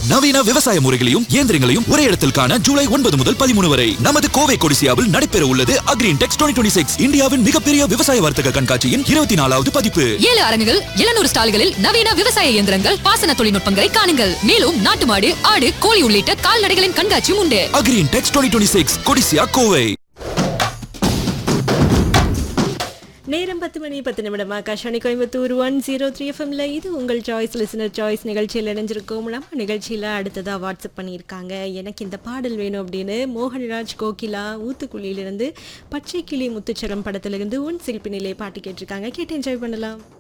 நவீன விவசாய முறைகளையும் இயந்திரங்களையும் ஒரே இடத்தில் காண ஜூலை ஒன்பது முதல் பதிமூணு வரை நமது கோவை கொடிசியாவில் நடைபெற உள்ளது அக்ரீன் டெக்ஸ் டுவெண்ட்டி சிக்ஸ் இந்தியாவின் மிகப்பெரிய விவசாய வர்த்தக கண்காட்சியின் இருபத்தி நாலாவது பதிப்பு ஏழு அரங்குகள் எழுநூறு ஸ்டால்களில் நவீன விவசாய இயந்திரங்கள் பாசன தொழில்நுட்பங்களை காணுங்கள் மேலும் நாட்டு மாடு ஆடு கோழி உள்ளிட்ட கால்நடைகளின் கண்காட்சியும் உண்டு Agri Intex twenty six Codissia Kovai நேரம் பத்து மணி பத்து நிமிடம் Akashvani Coimbatore one zero three எஃப்எம்ல இது உங்கள் சாய்ஸ் லிசனர் சாய்ஸ் நிகழ்ச்சியில் இணைஞ்சிருக்கோம் நம்ம நிகழ்ச்சியில் அடுத்ததாக வாட்ஸ்அப் பண்ணியிருக்காங்க எனக்கு இந்த பாடல் வேணும் அப்படின்னு மோகன்ராஜ் கோகிலா ஊத்துக்குழியிலிருந்து பச்சை கிளி முத்துச்சரம் படத்திலிருந்து உன் சில்பினிலே பாட்டு கேட்டிருக்காங்க கேட்டு என்ஜாய் பண்ணலாம்